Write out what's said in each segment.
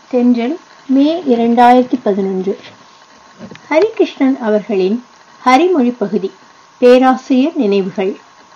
தென்றல் மே இரண்டாயிரத்தி பதினொன்று ஹரிகிருஷ்ணன் அவர்களின் ஹரிமொழி பகுதி பேராசிரியர் நினைவுகள்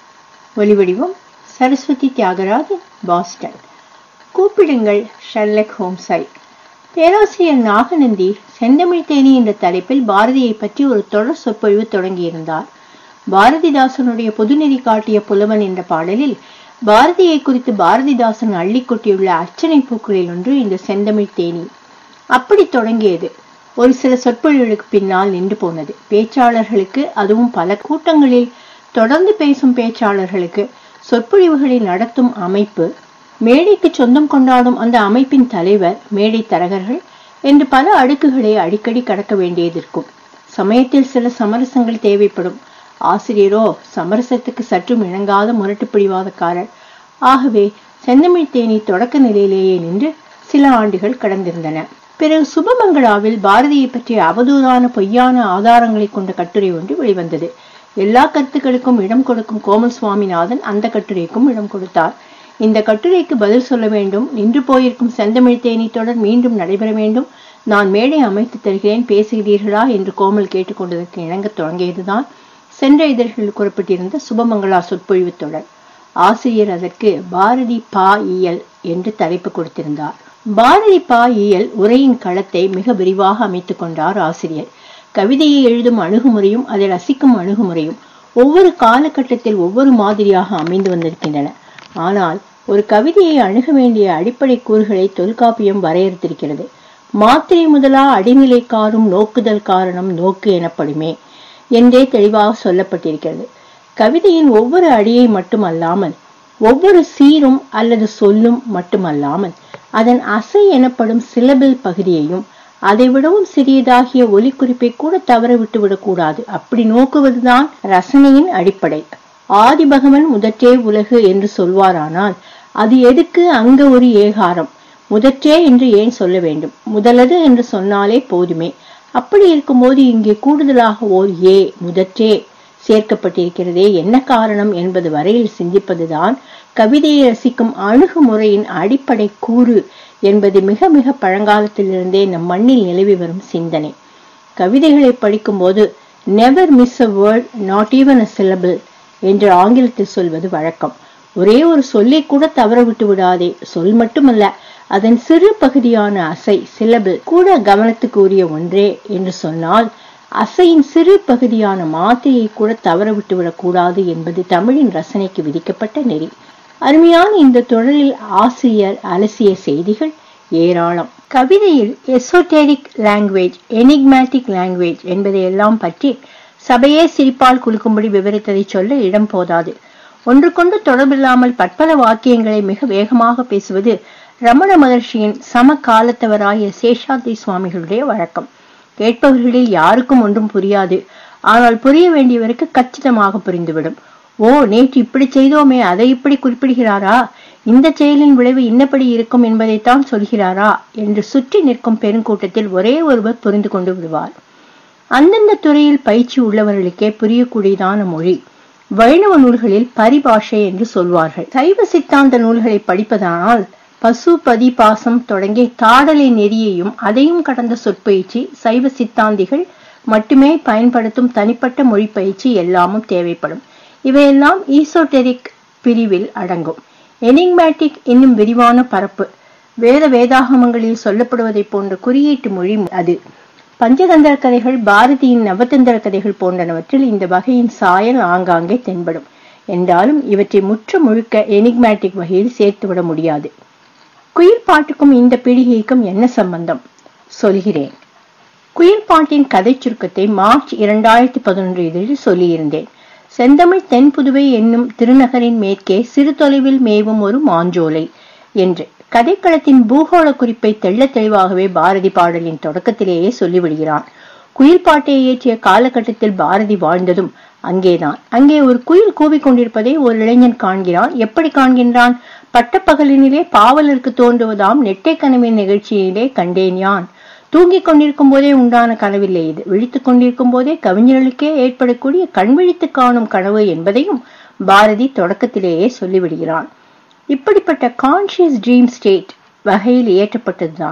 ஒலிவடிவம் சரஸ்வதி தியாகராஜன் பாஸ்டன் கூப்பிடுங்கள் ஷர்லக் ஹோம்ஸை பேராசிரியர் நாகநந்தி செந்தமிழ் தேனி என்ற தலைப்பில் பாரதியை பற்றி ஒரு தொடர் சொற்பொழிவு தொடங்கியிருந்தார் பாரதிதாசனுடைய பொதுநெறி காட்டிய புலவன் என்ற பாடலில் பாரதியை குறித்து பாரதிதாசன் அள்ளி கொட்டியுள்ள அர்ச்சனை பூக்களில் ஒன்று இந்த செந்தமிழ் தேனி அப்படி தொடங்கியது ஒரு சில சொற்பொழிவுகளுக்கு பின்னால் நின்று போனது பேச்சாளர்களுக்கு அதுவும் பல கூட்டங்களில் தொடர்ந்து பேசும் பேச்சாளர்களுக்கு சொற்பொழிவுகளை நடத்தும் அமைப்பு மேடைக்கு சொந்தம் கொண்டாடும் அந்த அமைப்பின் தலைவர் மேடை தரகர்கள் என்று பல அடுக்குகளை அடிக்கடி கடக்க வேண்டியதிருக்கும் சமயத்தில் சில சமரசங்கள் தேவைப்படும் ஆசிரியரோ சமரசத்துக்கு சற்றும் இணங்காத முரட்டு பிடிவாதக்காரர் ஆகவே செந்தமிழ் தேனி தொடக்க நிலையிலேயே நின்று சில ஆண்டுகள் கடந்திருந்தன பிறகு சுபமங்களாவில் பாரதியை பற்றிய அவதூறான பொய்யான ஆதாரங்களை கொண்ட கட்டுரை ஒன்று வெளிவந்தது எல்லா கருத்துக்களுக்கும் இடம் கொடுக்கும் கோமல் சுவாமிநாதன் அந்த கட்டுரைக்கும் இடம் கொடுத்தார் இந்த கட்டுரைக்கு பதில் சொல்ல வேண்டும் நின்று போயிருக்கும் செந்தமிழ் தேனி தொடர் மீண்டும் நடைபெற வேண்டும் நான் மேடை அமைத்து தருகிறேன் பேசுகிறீர்களா என்று கோமல் கேட்டுக்கொண்டதற்கு இணங்க தொடங்கியதுதான் சென்ற இதழ்களில் குறிப்பிட்டிருந்த சுபமங்களா சொற்பொழிவு தொடர் ஆசிரியர் அதற்கு பாரதி பா இயல் என்று தலைப்பு கொடுத்திருந்தார் பாரதி பா இயல் உரையின் களத்தை மிக விரிவாக அமைத்துக் கொண்டார் ஆசிரியர் கவிதையை எழுதும் அணுகுமுறையும் அதை ரசிக்கும் அணுகுமுறையும் ஒவ்வொரு காலகட்டத்தில் ஒவ்வொரு மாதிரியாக அமைந்து வந்திருக்கின்றன ஆனால் ஒரு கவிதையை அணுக வேண்டிய அடிப்படை கூறுகளை தொல்காப்பியம் வரையறுத்திருக்கிறது மாத்திரை முதலா அடிநிலை காரும் நோக்குதல் காரணம் நோக்கு எனப்படுமே என்றே தெளிவாக சொல்லப்பட்டிருக்கிறது கவிதையின் ஒவ்வொரு அடியை மட்டுமல்லாமல் ஒவ்வொரு சீரும் அல்லது சொல்லும் மட்டுமல்லாமல் அதன் அசை எனப்படும் சிலபில் பகுதியையும் அதை விடவும் சிறியதாகிய ஒலிக்குறிப்பை கூட தவற விட்டுவிடக் கூடாது அப்படி நோக்குவதுதான் ரசனையின் அடிப்படை ஆதிபகவன் முதற்றே உலகு என்று சொல்வாரானால் அது எதுக்கு அங்க ஒரு ஏகாரம் முதற்றே என்று ஏன் சொல்ல வேண்டும் முதலது என்று சொன்னாலே போதுமே அப்படி இருக்கும்போது இங்கே கூடுதலாக ஓர் ஏ முதற்றே சேர்க்கப்பட்டிருக்கிறதே என்ன காரணம் என்பது வரையில் சிந்திப்பதுதான் கவிதையை ரசிக்கும் அணுகுமுறையின் அடிப்படை கூறு என்பது மிக மிக பழங்காலத்திலிருந்தே நம் மண்ணில் நிலவி வரும் சிந்தனை கவிதைகளை படிக்கும்போது never miss a word not even a syllable என்று ஆங்கிலத்தில் சொல்வது வழக்கம் ஒரே ஒரு சொல்லை கூட தவற விட்டு விடாதே சொல் மட்டுமல்ல அதன் சிறு பகுதியான அசை சிலபிள் கூட கவனத்துக்கு உரிய ஒன்றே என்று சொன்னால் அசையின் சிறு பகுதியான மாத்திரையை கூட தவற விட்டுவிடக் கூடாது என்பது தமிழின் ரசனைக்கு விதிக்கப்பட்ட நெறி அருமையான இந்த தொடரில் ஆசிரியர் அலசிய செய்திகள் ஏராளம் கவிதையில் எசோட்டேரிக் லாங்குவேஜ் எனிக்மேட்டிக் லாங்குவேஜ் என்பதையெல்லாம் பற்றி சபையே சிரிப்பால் குலுக்கும்படி விவரித்ததை சொல்ல இடம் போதாது ஒன்றுக்கொண்டு தொடர்பில்லாமல் பற்பல வாக்கியங்களை மிக வேகமாக பேசுவது ரமண மகர்ஷியின் சம காலத்தவராய சேஷாத்ரி சுவாமிகளுடைய வழக்கம் கேட்பவர்களில் யாருக்கும் ஒன்றும் புரியாது ஆனால் புரிய வேண்டியவருக்கு கச்சிதமாக புரிந்துவிடும் ஓ நேற்று இப்படி செய்தோமே அதை இப்படி குறிப்பிடுகிறாரா இந்த செயலின் விளைவு இன்னபடி இருக்கும் என்பதைத்தான் சொல்கிறாரா என்று சுற்றி நிற்கும் பெருங்கூட்டத்தில் ஒரே ஒருவர் புரிந்து கொண்டு விடுவார் அந்தந்த துறையில் பயிற்சி உள்ளவர்களுக்கே புரியக்கூடியதான மொழி வைணவ நூல்களில் பரிபாஷை என்று சொல்வார்கள் சைவ சித்தாந்த நூல்களை படிப்பதானால் பசு பதி பாசம் தொடங்கி தாடலை நெறியையும் அதையும் கடந்த சொற்பயிற்சி சைவ சித்தாந்திகள் மட்டுமே பயன்படுத்தும் தனிப்பட்ட மொழி பயிற்சி எல்லாமும் தேவைப்படும் இவையெல்லாம் ஈசோட்டெரிக் பிரிவில் அடங்கும் எனிங்மேட்டிக் இன்னும் விரிவான பரப்பு வேத வேதாகமங்களில் சொல்லப்படுவதை போன்ற குறியீட்டு மொழி அது பஞ்சதந்திர கதைகள் பாரதியின் நவதந்திர கதைகள் போன்றனவற்றில் இந்த வகையின் சாயல் ஆங்காங்கே தென்படும் என்றாலும் இவற்றை முற்ற முழுக்க எனிக்மேட்டிக் வகையில் சேர்த்துவிட முடியாது குயில் பாட்டுக்கும் இந்த பீடிகைக்கும் என்ன சம்பந்தம் சொல்கிறேன் குயில் பாட்டின் கதை சுருக்கத்தை மார்ச் இரண்டாயிரத்தி பதினொன்று இதழில் சொல்லியிருந்தேன் செந்தமிழ் தென் புதுவை என்னும் திருநகரின் மேற்கே சிறு தொலைவில் மேவும் ஒரு மாஞ்சோலை என்று கதைக்களத்தின் பூகோள குறிப்பை தெள்ள தெளிவாகவே பாரதி பாடலின் தொடக்கத்திலேயே சொல்லிவிடுகிறான் குயில் பாட்டை இயற்றிய காலகட்டத்தில் பாரதி வாழ்ந்ததும் அங்கேதான் அங்கே ஒரு குயில் கூவிக்கொண்டிருப்பதை ஒரு இளைஞன் காண்கிறான் எப்படி காண்கின்றான் பட்டப்பகலினிலே பாவலருக்கு தோன்றுவதாம் நெட்டை கனவின் நிகழ்ச்சியிலே கண்டேன் யான் தூங்கிக் கொண்டிருக்கும் போதே உண்டான கனவில்லை இது விழித்துக் கொண்டிருக்கும் போதே கவிஞர்களுக்கே ஏற்படக்கூடிய கண்விழித்து காணும் கனவு என்பதையும் பாரதி தொடக்கத்திலேயே சொல்லிவிடுகிறான் இப்படிப்பட்ட கான்சியஸ் ட்ரீம் ஸ்டேட் வகையில் இயற்றப்பட்டதுதான்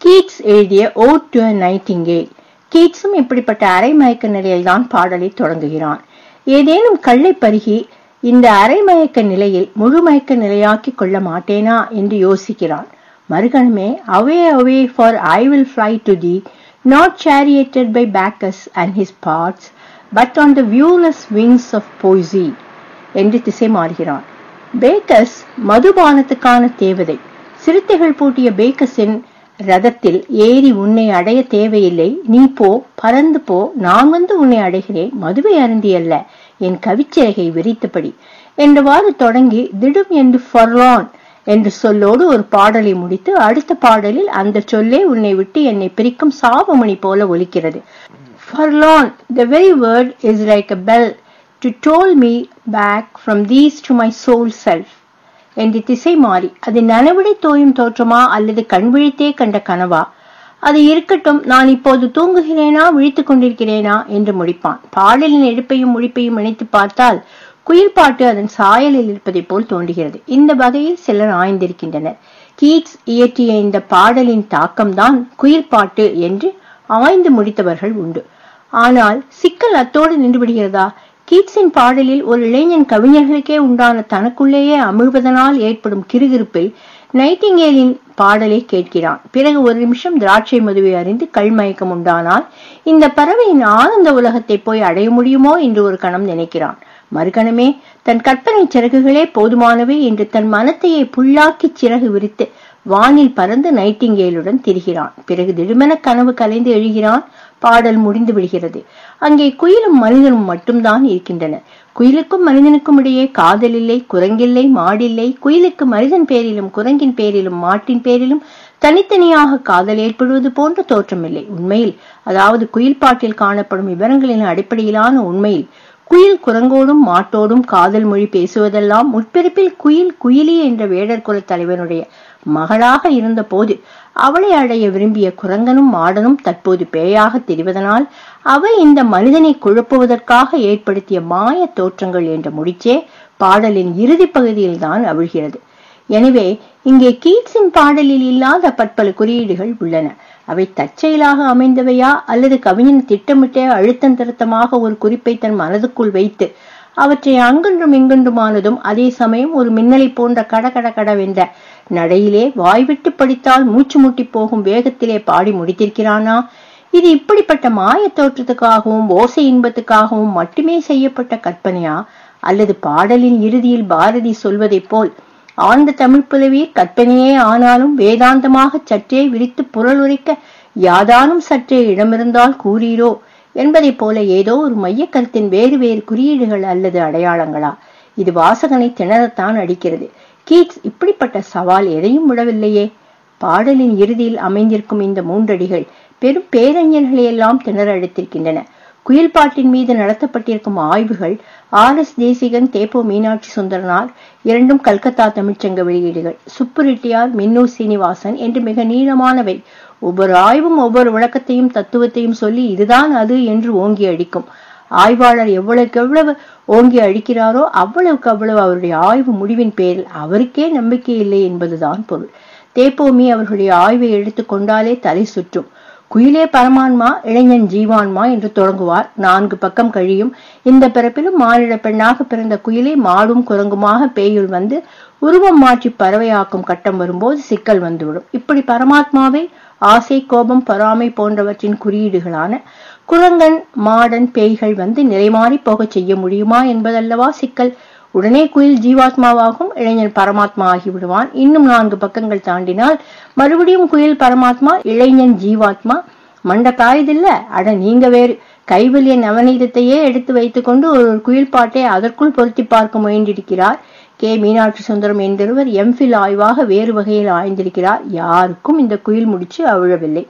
கீட்ஸ் எழுதிய ஓட் டு நைட்டிங்கேல் கீட்ஸும் இப்படிப்பட்ட அரைமயக்க நிலையில்தான் பாடலை தொடங்குகிறான் ஏதேனும் கள்ளை பருகி இந்த அரைமயக்க நிலையில் முழுமயக்க நிலையாக்கிக் கொள்ள மாட்டேனா என்று யோசிக்கிறான் மறுகணமே away away for I will fly to thee not charioted by Bacchus and his pards but on the viewless wings of poesy என்று திசை மாறுகிறான் பேக்கஸ் மதுபானத்துக்கான தேவதை சிறுத்தைகள் பூட்டிய பேக்கஸின் ரதத்தில் ஏறி உன்னை அடைய தேவையில்லை நீ போ பறந்து போ நான் வந்து உன்னை அடைகிறேன் மதுவை அருந்தி அல்ல என் கவிச்சிறகை விரித்தபடி என்றவாறு தொடங்கி திடும் என்று ஃபர்லான் என்று சொல்லோடு ஒரு பாடலை முடித்து அடுத்த பாடலில் அந்த சொல்லே உன்னை விட்டு என்னை பிரிக்கும் சாபமணி போல ஒலிக்கிறது forlorn the very word is like a bell to toll me back from thee to my sole self என்று திசை மாறி அது நனவிடை தோயும் தோற்றமா அல்லது கண்விழித்தே கண்ட கனவா அது இருக்கட்டும் நான் இப்போது தூங்குகிறேனா விழித்துக் கொண்டிருக்கிறேனா என்று முடிப்பான் பாடலின் எடுப்பையும் முடிப்பையும் இணைத்து பார்த்தால் குயில் பாட்டு அதன் சாயலில் இருப்பதை போல் தோன்றுகிறது இந்த வகையில் சிலர் ஆய்ந்திருக்கின்றனர் கீட்ஸ் இயற்றிய இந்த பாடலின் தாக்கம்தான் குயில் பாட்டு என்று ஆய்ந்து முடித்தவர்கள் உண்டு ஆனால் சிக்கல் அத்தோடு நின்று விடுகிறதா கீட்ஸின் பாடலில் ஒரு இளைஞன் கவிஞர்களுக்கே உண்டான தனக்குள்ளேயே அமிழ்வதனால் ஏற்படும் கிருகிருப்பில் நைட்டிங்கேலின் பாடலை கேட்கிறான் பிறகு ஒரு நிமிஷம் திராட்சை மதுவை அறிந்து கள்மயக்கம் உண்டானால் இந்த பறவையின் ஆனந்த உலகத்தை போய் அடைய முடியுமோ என்று ஒரு கணம் நினைக்கிறான் மறுகணமே தன் கற்பனை சிறகுகளே போதுமானவை என்று தன் மனத்தையே புல்லாக்கி சிறகு விரித்து வானில் பறந்து நைட்டிங்கேலுடன் திரிகிறான் பிறகு திடுமென கனவு கலைந்து எழுகிறான் பாடல் முடிந்து விடுகிறது அங்கே குயிலும் மனிதனும் மட்டும்தான் இருக்கின்றனர் குயிலுக்கும் மனிதனுக்கும் இடையே காதல் இல்லை குரங்கில்லை மாடில்லை குயிலுக்கு மனிதன் பேரிலும் குரங்கின் பேரிலும் மாட்டின் பேரிலும் தனித்தனியாக காதல் ஏற்படுவது போன்ற தோற்றமில்லை உண்மையில் அதாவது குயில் பாட்டில் காணப்படும் விவரங்களின் அடிப்படையிலான உண்மையில் குயில் குரங்கோடும் மாட்டோடும் காதல் மொழி பேசுவதெல்லாம் முற்பிறப்பில் குயில் குயிலி என்ற வேடர் குல தலைவனுடைய மகளாக இருந்த போது அவளை அடைய விரும்பிய குரங்கனும் மாடனும் தற்போது பேயாக தெரிவதனால் அவை இந்த மனிதனை குழப்புவதற்காக ஏற்படுத்திய மாய தோற்றங்கள் என்ற முடிச்சே பாடலின் இறுதி பகுதியில் தான் அவிழ்கிறது எனவே இங்கே கீட்ஸின் பாடலில் இல்லாத பற்பல குறியீடுகள் உள்ளன அவை தற்செயலாக அமைந்தவையா அல்லது கவிஞன் திட்டமிட்டே அழுத்தம் திருத்தமாக ஒரு குறிப்பை தன் மனதுக்குள் வைத்து அவற்றை அங்கொன்றும் இங்கொன்றுமானதும் அதே சமயம் ஒரு மின்னலை போன்ற கடகட கடவென்ற நடையிலே வாய்விட்டு படித்தால் மூச்சு முட்டி போகும் வேகத்திலே பாடி முடித்திருக்கிறானா இது இப்படிப்பட்ட மாய தோற்றத்துக்காகவும் ஓசை இன்பத்துக்காகவும் மட்டுமே செய்யப்பட்ட கற்பனையா அல்லது பாடலின் இறுதியில் பாரதி சொல்வதைப் போல் ஆழ்ந்த தமிழ் புலவி கற்பனையே ஆனாலும் வேதாந்தமாக சற்றே விரித்து புரளுரைக்க யாதானும் சற்றே இடமிருந்தால் கூறீரோ என்பதைப் போல ஏதோ ஒரு மையக்கருத்தின் வேறு வேறு குறியீடுகள் அல்லது அடையாளங்களா இது வாசகனை திணறத்தான் அடிக்கிறது கீட்ஸ் இப்படிப்பட்ட சவால் எதையும் விடவில்லையே பாடலின் இறுதியில் அமைந்திருக்கும் இந்த மூன்றடிகள் பெரும் பேரறிஞர்களை எல்லாம் திணற அடித்திருக்கின்றன குயில் பாட்டின் மீது நடத்தப்பட்டிருக்கும் ஆய்வுகள் ஆர் எஸ் தேசிகன் தேப்போ மீனாட்சி சுந்தரனார் இரண்டும் கல்கத்தா தமிழ்ச்சங்க வெளியீடுகள் சுப்பு ரெட்டியார் மின்னூர் சீனிவாசன் என்று மிக நீளமானவை ஒவ்வொரு ஆய்வும் ஒவ்வொரு விளக்கத்தையும் தத்துவத்தையும் சொல்லி இதுதான் அது என்று ஓங்கி அடிக்கும் ஆய்வாளர் எவ்வளவுக்கு எவ்வளவு ஓங்கி அடிக்கிறாரோ அவ்வளவுக்கு அவ்வளவு அவருடைய ஆய்வு முடிவின் பேரில் அவருக்கே நம்பிக்கை இல்லை என்பதுதான் பொருள் தேப்போமி அவர்களுடைய ஆய்வை எடுத்துக் கொண்டாலே தலை சுற்றும் குயிலே பரமான்மா இளைஞன் ஜீவான்மா என்று தொடங்குவார் நான்கு பக்கம் கழியும் இந்த பிறப்பிலும் மானிட பெண்ணாக பிறந்த குயிலை மாடும் குரங்குமாக பேயுள் வந்து உருவம் மாற்றி பறவையாக்கும் கட்டம் வரும்போது சிக்கல் வந்துவிடும் இப்படி பரமாத்மாவை ஆசை கோபம் பொறாமை போன்றவற்றின் குறியீடுகளான குரங்கன் மாடன் பேய்கள் வந்து நிலைமாறி போகச் செய்ய முடியுமா என்பதல்லவா சிக்கல் உடனே குயில் ஜீவாத்மாவாகும் இளைஞன் பரமாத்மா ஆகிவிடுவான் இன்னும் நான்கு பக்கங்கள் தாண்டினால் மறுபடியும் குயில் பரமாத்மா இளைஞன் ஜீவாத்மா மண்ட காயுதில்ல அட நீங்க வேறு கைவல்ய நவநீதத்தையே எடுத்து வைத்துக்கொண்டு ஒரு குயில் பாட்டை அதற்குள் பொருத்தி பார்க்க முயன்றிருக்கிறார் கே மீனாட்சி சுந்தரம் என்றொருவர் எம்ஃபில் ஆய்வாக வேறு வகையில் ஆய்ந்திருக்கிறார் யாருக்கும் இந்த குயில் முடிச்சு அவிழவில்லை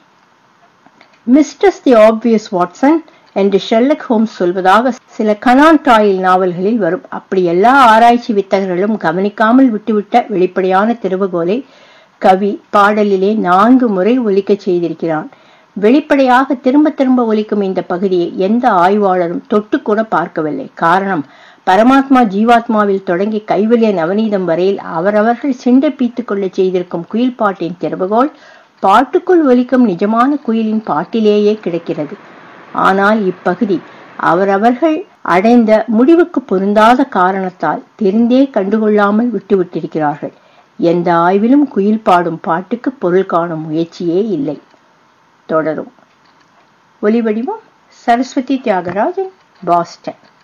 மிஸ்டர்ஸ் தி ஆப்வியஸ் வாட்சன் என்று ஷெல்லக் ஹோம்ஸ் சொல்வதாக சில கனான் டாயில் நாவல்களில் வரும் அப்படி எல்லா ஆராய்ச்சி வித்தகர்களும் கவனிக்காமல் விட்டுவிட்ட வெளிப்படையான திறவுகோலை கவி பாடலிலே நான்கு முறை ஒலிக்கச் செய்திருக்கிறான் வெளிப்படையாக திரும்ப திரும்ப ஒலிக்கும் இந்த பகுதியை எந்த ஆய்வாளரும் தொட்டு கூட பார்க்கவில்லை காரணம் பரமாத்மா ஜீவாத்மாவில் தொடங்கி கைவல்ய நவநீதம் வரையில் அவரவர்கள் சிண்டை பீத்துக் கொள்ள செய்திருக்கும் குயில் பாட்டின் திறவுகோல் பாட்டுக்குள் ஒலிக்கும் நிஜமான குயிலின் பாட்டிலேயே கிடக்கிறது ஆனால் இப்பகுதி அவரவர்கள் அடைந்த முடிவுக்கு பொருந்தாத காரணத்தால் தெரிந்தே கண்டுகொள்ளாமல் விட்டுவிட்டிருக்கிறார்கள் எந்த ஆய்விலும் குயில் பாடும் பாட்டுக்கு பொருள் காணும் முயற்சியே இல்லை தொடரும் ஒலிவடிவம் சரஸ்வதி தியாகராஜன் பாஸ்டன்